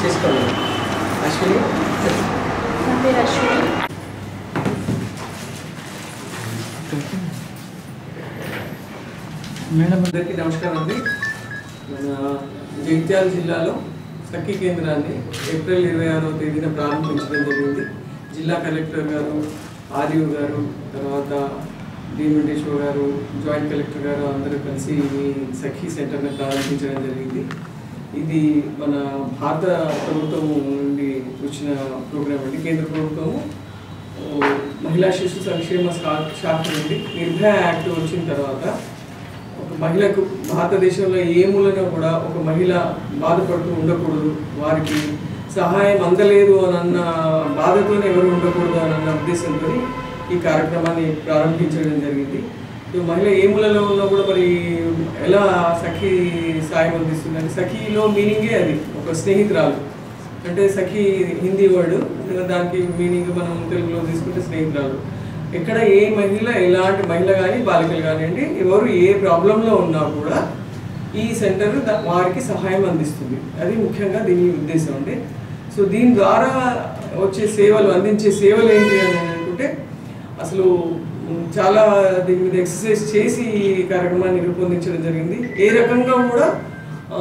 చేసుకోండి అశ్విని నా పేరు అశ్విని మేడం అందరికీ నమస్కారం అండి మన జగిత్యాల జిల్లాలో సఖీ కేంద్రాన్ని ఏప్రిల్ ఇరవై ఆరవ తేదీన ప్రారంభించడం జరిగింది జిల్లా కలెక్టర్ గారు ఆర్యూ గారు తర్వాత డి వెంకటేశ్వర గారు జాయింట్ కలెక్టర్ గారు అందరూ కలిసి ఈ సఖీ సెంటర్ని ప్రారంభించడం జరిగింది ఇది మన భారత ప్రభుత్వం నుండి వచ్చిన ప్రోగ్రామ్ అండి కేంద్ర ప్రభుత్వము ఓ, మహిళా శిశు సంక్షేమ శా- శాఖ నుండి నిర్భయ యాక్ట్ వచ్చిన తర్వాత ఒక మహిళకు భారతదేశంలో ఏ మూలన కూడా ఒక మహిళ బాధపడుతూ ఉండకూడదు వారికి సహాయం అందలేదు అని అన్న బాధతోనే ఎవరు ఉండకూడదు అని అన్న ఉద్దేశంతో ఈ కార్యక్రమాన్ని ప్రారంభించడం జరిగింది సో మహిళ ఏ మూలలో ఉన్నా కూడా మరి ఎలా సఖీ సాయం అందిస్తుందంటే సఖీలో మీనింగే అది ఒక స్నేహితురాలు అంటే సఖీ హిందీ వర్డ్ దానికి మీనింగ్ మనం తెలుగులో తీసుకుంటే స్నేహితురాలు ఎక్కడ ఏ మహిళ ఎలాంటి మహిళ కానీ బాలికలు కానివ్వండి ఎవరు ఏ ప్రాబ్లంలో ఉన్నా కూడా ఈ సెంటర్ ద- వారికి సహాయం అందిస్తుంది అది ముఖ్యంగా దీని ఉద్దేశం అండి సో దీని ద్వారా వచ్చే సేవలు అందించే సేవలు ఏంటి అని అనుకుంటే అసలు మ్, చాలా దీని మీద ఎక్సర్సైజ్ చేసి ఈ కార్యక్రమాన్ని రూపొందించడం జరిగింది ఏ రకంగా కూడా ఆ,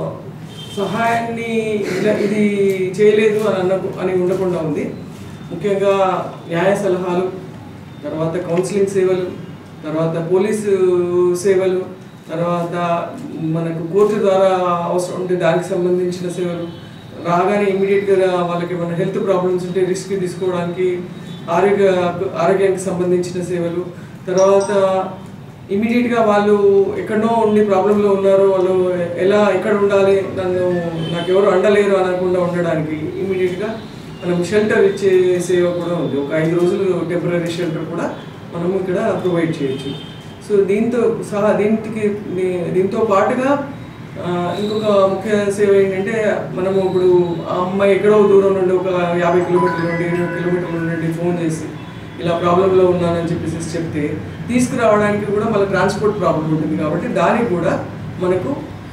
సహాయాన్ని ఇలా ఇది చేయలేదు అని అన్న అని ఉండకుండా ఉంది ముఖ్యంగా న్యాయ సలహాలు తర్వాత కౌన్సిలింగ్ సేవలు తర్వాత పోలీసు సేవలు తర్వాత మనకు కోర్టు ద్వారా అవసరం ఉంటే దానికి సంబంధించిన సేవలు రాగానే ఇమీడియట్గా వాళ్ళకి ఏమైనా హెల్త్ ప్రాబ్లమ్స్ ఉంటే రిస్క్ తీసుకోవడానికి ఆరోగ్య ఆరోగ్యానికి సంబంధించిన సేవలు తర్వాత ఇమీడియట్గా వాళ్ళు ఎక్కడనో ఉండి ప్రాబ్లంలో ఉన్నారు వాళ్ళు ఎలా ఎక్కడ ఉండాలి నన్ను నాకు ఎవరు అండలేరు అనకుండా ఉండడానికి ఇమీడియట్గా మనం షెల్టర్ ఇచ్చే సేవ కూడా ఉంది ఒక ఐదు రోజులు టెంపరీ షెల్టర్ కూడా మనం ఇక్కడ ప్రొవైడ్ చేయొచ్చు సో దీంతో సహా దీనికి దీ- దీంతో పాటుగా ఆ, ఇంకొక ముఖ్య సేవ ఏంటంటే మనము ఇప్పుడు ఆ అమ్మాయి ఎక్కడో దూరం నుండి ఒక యాభై కిలోమీటర్ల నుండి ఇరవై కిలోమీటర్ల నుండి ఫోన్ చేసి ఇలా ప్రాబ్లంలో ఉన్నానని చెప్పేసి చెప్తే తీసుకురావడానికి కూడా మళ్ళీ ట్రాన్స్పోర్ట్ ప్రాబ్లం ఉంటుంది కాబట్టి దానికి కూడా మనకు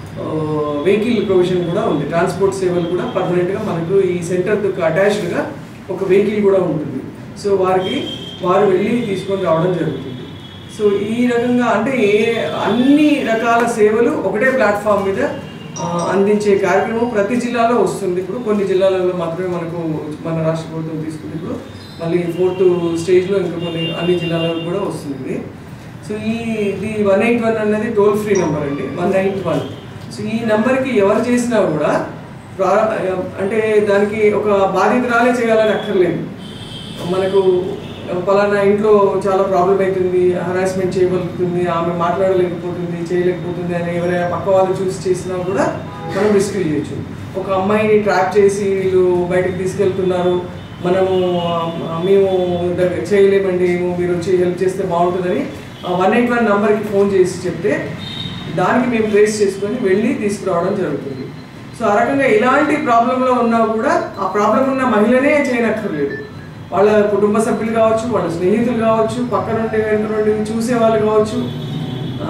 వెహికల్ ప్రొవిజన్ కూడా ఉంది ట్రాన్స్పోర్ట్ సేవలు కూడా పర్మనెంట్గా మనకు ఈ సెంటర్తో అటాచ్డ్గా ఒక వెహికల్ కూడా ఉంటుంది సో వారికి వారు వెళ్ళి తీసుకొని రావడం జరుగుతుంది సో ఈ రకంగా అంటే ఏ అన్ని రకాల సేవలు ఒకటే ప్లాట్ఫామ్ మీద ఆ, అందించే కార్యక్రమం ప్రతి జిల్లాలో వస్తుంది ఇప్పుడు కొన్ని జిల్లాలలో మాత్రమే మనకు మన రాష్ట్ర ప్రభుత్వం తీసుకుంది ఇప్పుడు మళ్ళీ ఫోర్త్ స్టేజ్లో ఇంకా కొన్ని అన్ని జిల్లాలలో కూడా వస్తుంది ఇది. సో ఈ ఇది వన్ ఎయిట్ వన్ అనేది టోల్ ఫ్రీ నెంబర్ అండి వన్ ఎయిట్ వన్ సో ఈ నెంబర్కి ఎవరు చేసినా కూడా ప్రా- అంటే దానికి ఒక బాధితురాలే చేయాలని అక్కర్లేదు మనకు పలానా ఇంట్లో చాలా ప్రాబ్లం అవుతుంది హరాస్మెంట్ చేయగలుగుతుంది ఆమె మాట్లాడలేకపోతుంది చేయలేకపోతుంది అని ఎవరైనా పక్క వాళ్ళు చూసి చేసినా కూడా మనం రెస్క్యూ చేయొచ్చు ఒక అమ్మాయిని ట్రాప్ చేసి వీళ్ళు బయటకు తీసుకెళ్తున్నారు మనము ఆ, మేము దగ్గర చేయలేమండి మీరు వచ్చి హెల్ప్ చేస్తే బాగుంటుందని వన్ ఎయిట్ వన్ నెంబర్కి ఫోన్ చేసి చెప్తే దానికి మేము ట్రేస్ చేసుకొని వెళ్ళి తీసుకురావడం జరుగుతుంది సో ఆ రకంగా ఎలాంటి ప్రాబ్లంలో ఉన్నా కూడా ఆ ప్రాబ్లం ఉన్న మహిళనే చేయనక్కర్లేదు వాళ్ళ కుటుంబ సభ్యులు కావచ్చు వాళ్ళ స్నేహితులు కావచ్చు పక్క నుండి వెనుక నుండి చూసే వాళ్ళు కావచ్చు ఆ,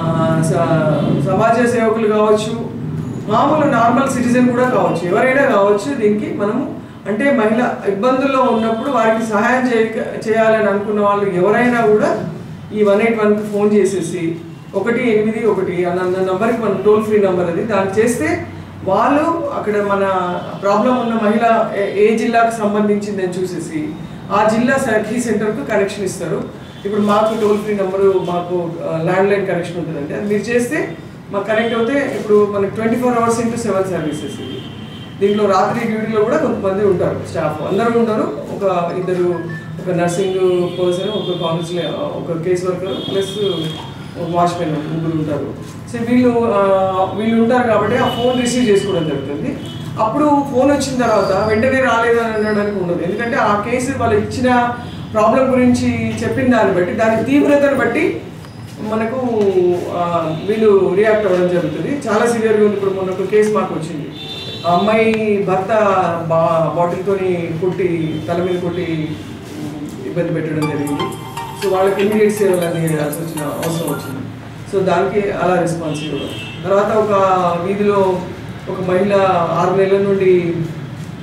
స- సమాజ సేవకులు కావచ్చు మామూలు నార్మల్ సిటిజన్ కూడా కావచ్చు ఎవరైనా కావచ్చు దీనికి మనము అంటే మహిళ ఇబ్బందుల్లో ఉన్నప్పుడు వారికి సహాయం చేయ చేయాలని అనుకున్న వాళ్ళు ఎవరైనా కూడా ఈ వన్ ఎయిట్ వన్కి ఫోన్ చేసేసి ఒకటి ఎనిమిది ఒకటి అన్న నంబర్కి మన టోల్ ఫ్రీ నెంబర్ అది దానికి చేస్తే వాళ్ళు అక్కడ మన ప్రాబ్లం ఉన్న మహిళ ఏ- ఏ జిల్లాకు సంబంధించిందని చూసేసి ఆ జిల్లా సఖీ సెంటర్కు కనెక్షన్ ఇస్తారు ఇప్పుడు మాకు టోల్ ఫ్రీ నెంబరు మాకు ల్యాండ్ లైన్ కనెక్షన్ ఉంటుందంటే అది మీరు చేస్తే మాకు కనెక్ట్ అవుతే ఇప్పుడు మనకి twenty four hours into seven services ఇది దీంట్లో రాత్రి డ్యూటీలో కూడా కొంతమంది ఉంటారు స్టాఫ్ అందరూ ఉంటారు ఒక ఇద్దరు ఒక నర్సింగ్ పర్సన్ ఒక కౌన్సిలర్ ఒక కేస్ వర్కర్ ప్లస్ వాచ్మెన్ ముగ్గురు ఉంటారు సో వీళ్ళు ఆ, వీళ్ళు ఉంటారు కాబట్టి ఆ ఫోన్ రిసీవ్ చేసుకోవడం జరుగుతుంది అప్పుడు ఫోన్ వచ్చిన తర్వాత వెంటనే రాలేదు అని అనడానికి ఉండదు ఎందుకంటే ఆ కేసు వాళ్ళు ఇచ్చిన ప్రాబ్లం గురించి చెప్పిన దాన్ని బట్టి దాని తీవ్రతను బట్టి మనకు ఆ, వీళ్ళు రియాక్ట్ అవ్వడం జరుగుతుంది చాలా సివియర్గా ఉంది ఇప్పుడు మొన్న ఒక కేసు మాకు వచ్చింది ఆ అమ్మాయి భర్త బా బాటిల్తోని కొట్టి తల మీద కొట్టి ఉమ్, ఇబ్బంది పెట్టడం జరిగింది సో వాళ్ళకి ఇమీడియట్ సేవలు అందించాల్సి వచ్చిన అవసరం వచ్చింది సో దానికి అలా రెస్పాన్స్ ఇవ్వడం తర్వాత ఒక వీధిలో ఒక మహిళ ఆరు నెలల నుండి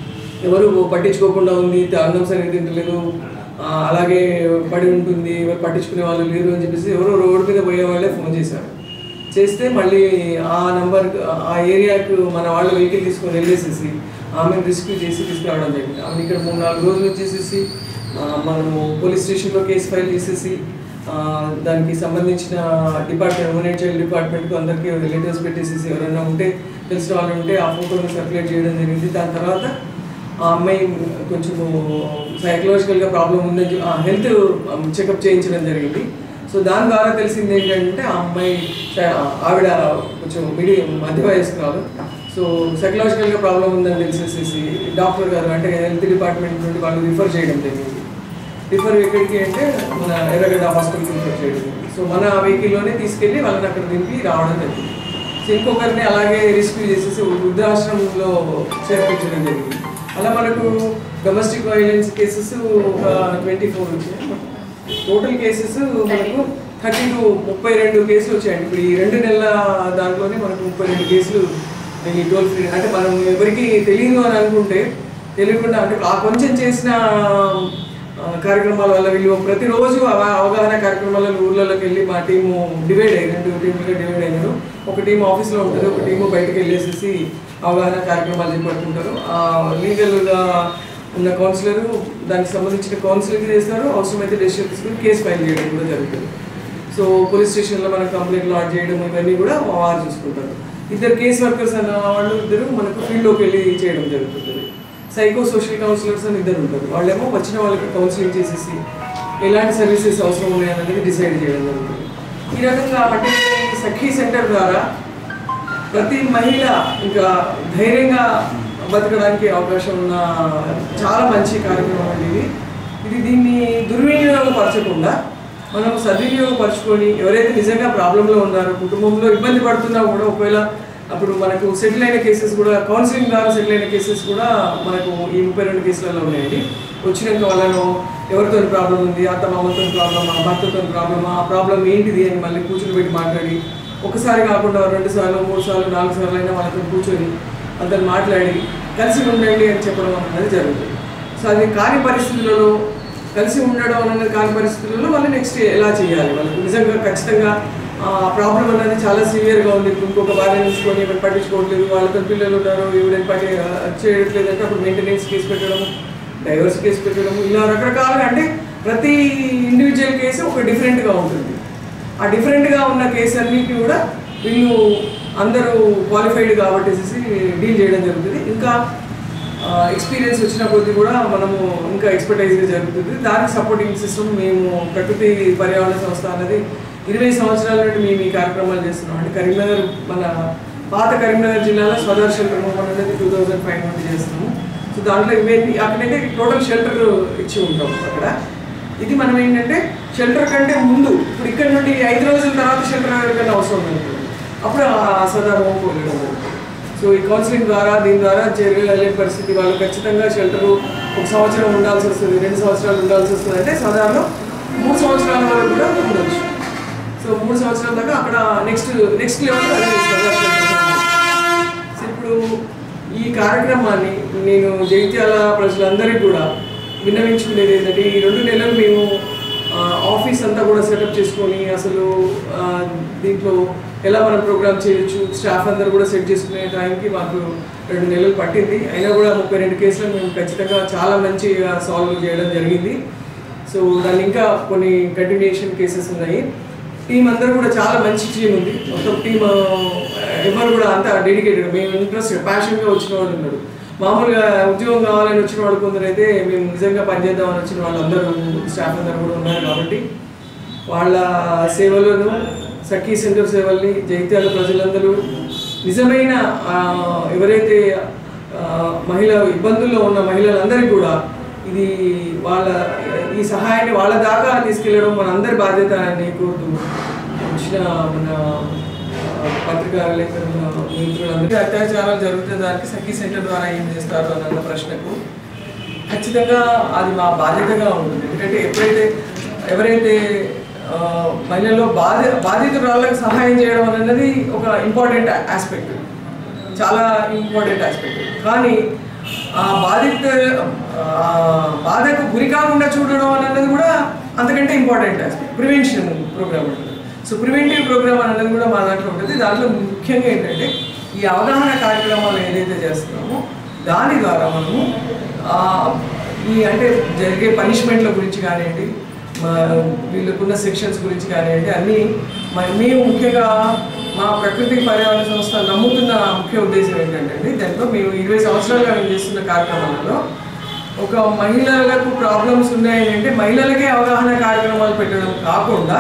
ఎవరు పట్టించుకోకుండా ఉంది అన్నం సరిగ్గా తింటలేదు ఆ, అలాగే పడి ఉంటుంది ఎవరు పట్టించుకునే వాళ్ళు లేరు అని చెప్పేసి ఎవరో రోడ్డు మీద పోయే వాళ్ళే ఫోన్ చేశారు చేస్తే మళ్ళీ ఆ నంబర్ ఆ ఏరియాకు మన వాళ్ళు వెహికల్ తీసుకొని వెళ్ళేసేసి ఆమెను రెస్క్యూ చేసి తీసుకురావడం జరిగింది ఆమె ఇక్కడ మూడు నాలుగు రోజులు వచ్చేసేసి ఆ, మనము పోలీస్ స్టేషన్లో కేసు ఫైల్ చేసేసి ఆ, దానికి సంబంధించిన డిపార్ట్మెంట్ ఉమెన్ అండ్ చైల్డ్ డిపార్ట్మెంట్కి అందరికీ రిలేటివ్స్ పెట్టేసేసి ఎవరైనా ఉంటే తెలిసిన వాళ్ళు ఉంటే ఆ ఫోటోని సర్క్యులేట్ చేయడం జరిగింది దాని తర్వాత ఆ అమ్మాయి కొంచెం సైకలాజికల్గా ప్రాబ్లం ఉందని చెప్పి హెల్త్ చెకప్ చేయించడం జరిగింది సో దాని ద్వారా తెలిసింది ఏంటంటే ఆ అమ్మాయి చ- ఆవిడ కొంచెం మిడి మధ్య వయస్కురాలు సో సైకలాజికల్గా ప్రాబ్లం ఉందని తెలిసేసి డాక్టర్ గారు అంటే హెల్త్ డిపార్ట్మెంట్ నుండి వాళ్ళు రిఫర్ చేయడం జరిగింది రిఫర్ ఎక్కడికి అంటే మన ఎర్రగడ్డ హాస్పిటల్కి రిఫర్ చేయడం జరిగింది. సో మన వెహికల్లోనే తీసుకెళ్ళి వాళ్ళని అక్కడ దింపి రావడం జరిగింది సో ఇంకొకరిని అలాగే రెస్క్యూ చేసేసి వృద్ధాశ్రమంలో చేర్పించడం జరిగింది అలా మనకు డొమెస్టిక్ వైలెన్స్ కేసెస్ ఒక ట్వంటీ ఫోర్ వచ్చాయి టోటల్ కేసెస్ మనకు థర్టీ టు ముప్పై రెండు కేసులు వచ్చాయండి ఇప్పుడు ఈ రెండు నెలల దాంట్లోనే మనకు ముప్పై రెండు కేసులు ఈ టోల్ ఫ్రీ అంటే మనం ఎవరికి తెలియదు అని అనుకుంటే తెలియకుండా అంటే ఆ కొంచెం చేసిన ఆ, కార్యక్రమాల వల్ల వీళ్ళు ప్రతిరోజు అవ- అవగాహన కార్యక్రమాలలో ఊర్లలోకి వెళ్ళి మా టీము డివైడ్ అయ్యి రెండు టీములుగా డివైడ్ అయినారు ఒక టీం ఆఫీస్లో ఉంటుంది ఒక టీము బయటకు వెళ్ళేసేసి అవగాహన కార్యక్రమాలు చేపడుతుంటారు ఆ లీగల్గా ఉన్న కౌన్సిలర్ దానికి సంబంధించిన కౌన్సిలింగ్ చేస్తారు అవసరమైతే డెసిషన్ తీసుకుని కేసు ఫైల్ చేయడం కూడా జరుగుతుంది సో పోలీస్ స్టేషన్లో మనకు కంప్లైంట్ లాడ్ చేయడం ఇవన్నీ కూడా వారు చూసుకుంటారు ఇద్దరు కేస్ వర్కర్స్ అన్న వాళ్ళు ఇద్దరు మనకు ఫీల్డ్లోకి వెళ్ళి చేయడం జరుగుతుంది సైకో సోషల్ కౌన్సిలర్స్ అని ఇద్దరు ఉంటారు వాళ్ళేమో వచ్చిన వాళ్ళకి కౌన్సిలింగ్ చేసేసి ఎలాంటి సర్వీసెస్ అవసరం ఉన్నాయనేది డిసైడ్ చేయడం జరుగుతుంది ఈ రకంగా అంటే ఈ సఖీ సెంటర్ ద్వారా ప్రతి మహిళ ఇంకా ధైర్యంగా బతకడానికి అవకాశం ఉన్న చాలా మంచి కార్యక్రమం అండి ఇది ఇది దీన్ని దుర్వినియోగపరచకుండా మనం సద్వినియోగపరచుకొని ఎవరైతే నిజంగా ప్రాబ్లంలో ఉన్నారో కుటుంబంలో ఇబ్బంది పడుతున్నా కూడా ఒకవేళ అప్పుడు మనకు సెటిల్ అయిన కేసెస్ కూడా కౌన్సిలింగ్ ద్వారా సెటిల్ అయిన కేసెస్ కూడా మనకు ఈ ముప్పై రెండు కేసులలో ఉన్నాయండి వచ్చినాక వాళ్ళను ఎవరితో ప్రాబ్లం ఉంది అత్త మామతో ప్రాబ్లమా భర్తతో ప్రాబ్లమా ఆ ప్రాబ్లం ఏంటిది అని మళ్ళీ కూర్చొని పెట్టి మాట్లాడి ఒకసారి కాకుండా రెండు సార్లు మూడు సార్లు నాలుగు సార్లు అయినా వాళ్ళతో కూర్చొని అందరు మాట్లాడి కలిసి ఉండండి అని చెప్పడం అనేది జరుగుతుంది సో అది కాని పరిస్థితులలో కలిసి ఉండడం అనేది కాని పరిస్థితులలో వాళ్ళు నెక్స్ట్ ఎలా చేయాలి వాళ్ళకి నిజంగా ఖచ్చితంగా ఆ ప్రాబ్లం అనేది చాలా సివియర్గా ఉంది ఇప్పుడు ఇంకొక భార్య తీసుకొని ఈవిడ పట్టించుకోవట్లేదు వాళ్ళతో పిల్లలు ఉన్నారు ఈవిడని పట్టి చేయట్లేదు అంటే అప్పుడు మెయింటెనెన్స్ కేసు పెట్టడం డైవర్స్ కేసు పెట్టడం ఇలా రకరకాలుగా అంటే ప్రతి ఇండివిజువల్ కేసు ఒక డిఫరెంట్గా ఉంటుంది ఆ డిఫరెంట్గా ఉన్న కేసు అన్నిటిని కూడా వీళ్ళు అందరూ క్వాలిఫైడ్ కాబట్టి డీల్ చేయడం జరుగుతుంది ఇంకా ఎక్స్పీరియన్స్ వచ్చిన కొద్దీ కూడా మనము ఇంకా ఎక్స్పర్టైజ్గా జరుగుతుంది దానికి సపోర్టింగ్ సిస్టమ్ మేము ప్రకృతి పర్యావరణ సంస్థ అనేది ఇరవై సంవత్సరాల నుండి మేము ఈ కార్యక్రమాలు చేస్తున్నాం అంటే కరీంనగర్ మన పాత కరీంనగర్ జిల్లాలో స్వదర్ షెల్టర్ మూవ్మెంట్ అనేది టూ థౌజండ్ ఫైవ్ నుండి చేస్తున్నాము సో దాంట్లో ఇవన్నీ అక్కడైతే టోటల్ షెల్టర్ ఇచ్చి ఉంటాం అక్కడ ఇది మనం ఏంటంటే షెల్టర్ కంటే ముందు ఇప్పుడు ఇక్కడ నుండి ఐదు రోజుల తర్వాత షెల్టర్ ఎవరికైనా అవసరం ఉంటుంది అప్పుడు ఆ సదర్ హోమ్కి వెళ్ళడం జరుగుతుంది సో ఈ కౌన్సిలింగ్ ద్వారా దీని ద్వారా చర్యలు వెళ్ళే పరిస్థితి వాళ్ళు ఖచ్చితంగా షెల్టర్ ఒక సంవత్సరం ఉండాల్సి వస్తుంది రెండు సంవత్సరాలు ఉండాల్సి వస్తుంది అంటే సాధారణ మూడు సంవత్సరాల వరకు కూడా ఉండొచ్చు సో మూడు సంవత్సరాల దాకా అక్కడ నెక్స్ట్ నెక్స్ట్ లెవెల్ అదే సదర్ షెల్టర్ సో ఇప్పుడు ఈ కార్యక్రమాన్ని నేను జైత్యాల ప్రజలందరికీ కూడా విన్నవించుకునేది ఏంటంటే ఈ రెండు నెలలు మేము ఆ, ఆఫీస్ అంతా కూడా సెటప్ చేసుకొని అసలు ఆ, దీంట్లో ఎలా మనం ప్రోగ్రామ్ చేయొచ్చు స్టాఫ్ అందరూ కూడా సెట్ చేసుకునే టైంకి మాకు రెండు నెలలు పట్టింది అయినా కూడా ముప్పై రెండు కేసులను మేము ఖచ్చితంగా చాలా మంచిగా సాల్వ్ చేయడం జరిగింది సో దాన్ని ఇంకా కొన్ని కంటిన్యూషన్ కేసెస్ ఉన్నాయి టీం అందరూ కూడా చాలా మంచి టీం ఉంది మొత్తం టీం ఎవరు కూడా అంత డెడికేటెడ్ మేము ఇంట్రెస్ట్ ప్యాషన్గా వచ్చిన వాళ్ళు ఉన్నారు మామూలుగా ఉద్యోగం కావాలని వచ్చిన వాళ్ళు కొందరు అయితే మేము నిజంగా పనిచేద్దామని వచ్చిన వాళ్ళందరూ స్టాఫ్ అందరూ కూడా ఉన్నారు కాబట్టి వాళ్ళ సేవలను సఖీ సెంటర్ సేవల్ని జైత్యాల ప్రజలందరూ నిజమైన ఆ, ఎవరైతే ఆ, మహిళ ఇబ్బందుల్లో ఉన్న మహిళలందరికీ కూడా ఇది వాళ్ళ ఈ సహాయాన్ని వాళ్ళ దాకా తీసుకెళ్ళడం మన అందరి బాధ్యత అని కోరుతూ వచ్చిన మన ఆ, పత్రికా విలేకరుల మిత్రులందరికీ అత్యాచారాలు జరుగుతున్న దానికి సఖీ సెంటర్ ద్వారా ఏం చేస్తారు అన్న ప్రశ్నకు ఖచ్చితంగా అది మా బాధ్యతగా ఉంటుంది ఎందుకంటే ఎప్పుడైతే ఎవరైతే ఆ, మహిళల్లో బాధ్య బాధితురాళ్ళకి సహాయం చేయడం అనేది ఒక ఇంపార్టెంట్ ఆస్పెక్ట్ చాలా ఇంపార్టెంట్ ఆస్పెక్ట్ కానీ ఆ బాధిత ఆ బాధకు గురి కాకుండా చూడడం అన్నది కూడా అంతకంటే ఇంపార్టెంట్ ఆస్పెక్ట్ ప్రివెన్షన్ ప్రోగ్రామ్ ఉంటుంది సో ప్రివెంటివ్ ప్రోగ్రామ్ అనేది కూడా మా దాంట్లో ఉంటుంది దాంట్లో ముఖ్యంగా ఏంటంటే ఈ అవగాహన కార్యక్రమాలు ఏదైతే చేస్తున్నామో దాని ద్వారా మనము ఆ, ఈ అంటే జరిగే పనిష్మెంట్ల గురించి కానివ్వండి మా వీళ్ళకున్న సెక్షన్స్ గురించి కానివ్వండి అన్నీ మ- మేము ముఖ్యంగా మా ప్రకృతి పర్యావరణ సంస్థ నమ్ముతున్న ముఖ్య ఉద్దేశం ఏంటంటే అండి దాంట్లో మేము ఇరవై సంవత్సరాలుగా మేము చేస్తున్న కార్యక్రమాలలో ఒక మహిళలకు ప్రాబ్లమ్స్ ఉన్నాయి అంటే మహిళలకే అవగాహన కార్యక్రమాలు పెట్టడం కాకుండా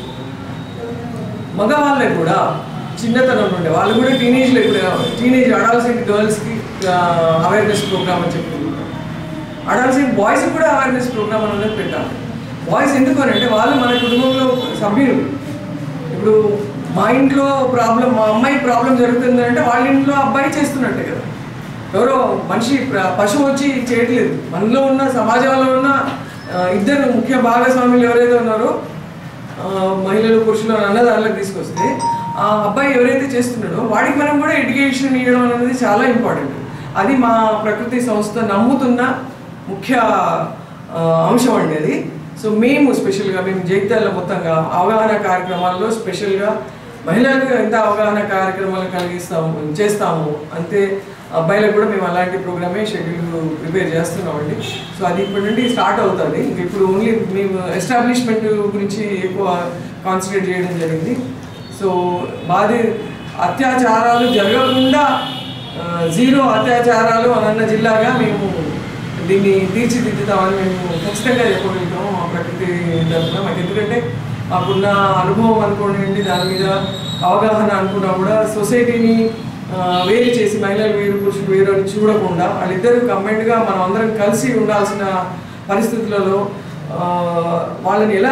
మగవాళ్ళకి కూడా చిన్నతనం నుండి వాళ్ళు కూడా టీనేజ్లో ఇప్పుడు టీనేజ్ అడాల్సెంట్ గర్ల్స్కి అవేర్నెస్ ప్రోగ్రామ్ అని చెప్తున్నారు అడాల్సెంట్ బాయ్స్కి కూడా అవేర్నెస్ ప్రోగ్రామ్ అనేది పెట్టాలి బాయ్స్ ఎందుకు అని అంటే వాళ్ళు మన కుటుంబంలో సభ్యులు ఇప్పుడు మా ఇంట్లో ప్రాబ్లం మా అమ్మాయి ప్రాబ్లం జరుగుతుందంటే వాళ్ళ ఇంట్లో అబ్బాయి చేస్తున్నట్టే కదా ఎవరో మనిషి ప్ర- పశువు వచ్చి చేయట్లేదు మనలో ఉన్న సమాజంలో ఉన్న ఆ, ఇద్దరు ముఖ్య భాగస్వాములు ఎవరైతే ఉన్నారో ఆ, మహిళలు పురుషులు అన్నదారులకు తీసుకొస్తే ఆ అబ్బాయి ఎవరైతే చేస్తున్నాడో వాడికి మనం కూడా ఎడ్యుకేషన్ ఇవ్వడం అనేది చాలా ఇంపార్టెంట్ అది మా ప్రకృతి సంస్థ నమ్ముతున్న ముఖ్య ఆ, అంశం అండి అది సో మేము స్పెషల్గా మేము జైత్యాల మొత్తంగా అవగాహన కార్యక్రమాల్లో స్పెషల్గా మహిళలకు ఎంత అవగాహన కార్యక్రమాలు కలిగిస్తాము చేస్తాము అంతే అబ్బాయిలకు కూడా మేము అలాంటి ప్రోగ్రామే షెడ్యూల్ ప్రిపేర్ చేస్తున్నామండి సో అది ఇప్పటి నుండి స్టార్ట్ అవుతుంది ఇంక ఇప్పుడు ఓన్లీ మేము ఎస్టాబ్లిష్మెంట్ గురించి ఎక్కువ కాన్సన్ట్రేట్ చేయడం జరిగింది సో మాది అత్యాచారాలు జరగకుండా ఆ, జీరో అత్యాచారాలు అని అన్న జిల్లాగా మేము దీన్ని తీర్చిదిద్దుతామని మేము ఖచ్చితంగా చెప్పగలుగుతాము మా ప్రకృతి తరఫున మాకు ఎందుకంటే మాకున్న అనుభవం అనుకోండి దాని మీద అవగాహన అనుకున్నా కూడా సొసైటీని ఆ, వేరు చేసి మహిళలు వేరు పురుషులు వేరు అని చూడకుండా వాళ్ళిద్దరూ కంబైన్డ్గా మనం అందరం కలిసి ఉండాల్సిన పరిస్థితులలో ఆ, వాళ్ళని ఎలా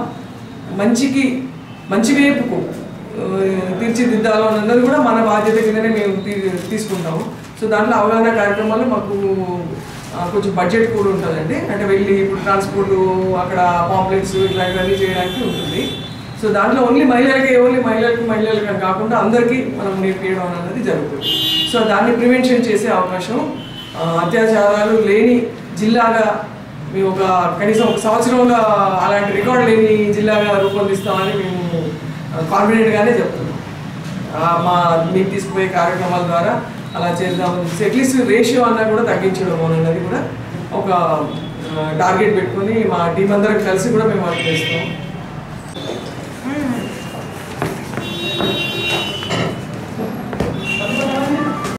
మంచికి మంచి వైపుకు ఆ, తీర్చిదిద్దాలో అన్నది కూడా మన బాధ్యత కిందనే మేము తీ- తీసుకుంటాము సో దాంట్లో అవగాహన కార్యక్రమాలు మాకు ఆ, కొంచెం బడ్జెట్ కూడా ఉంటుందండి అంటే వెళ్ళి ఇప్పుడు ట్రాన్స్పోర్ట్ అక్కడ పాంప్లెట్స్ ఇట్లాంటివన్నీ చేయడానికి ఉంటుంది సో దాంట్లో ఓన్లీ మహిళలకి ఓన్లీ మహిళలకు మహిళలకు అని కాకుండా అందరికీ మనం నేర్పించడం అనేది జరుగుతుంది సో దాన్ని ప్రివెన్షన్ చేసే అవకాశం ఆ, అత్యాచారాలు లేని జిల్లాగా మేము ఒక కనీసం ఒక సంవత్సరంలో అలాంటి రికార్డు లేని జిల్లాగా రూపొందిస్తామని మేము కాన్ఫిడెంట్గానే చెప్తున్నాం ఆ, మా మేము తీసుకుపోయే కార్యక్రమాల ద్వారా అలా చేద్దామని చెప్పేసి అట్లీస్ట్ రేషియో అన్నా కూడా తగ్గించడం అన్నది కూడా ఒక టార్గెట్ పెట్టుకొని మా టీం అందరం కలిసి కూడా మేము వర్క్ చేస్తాం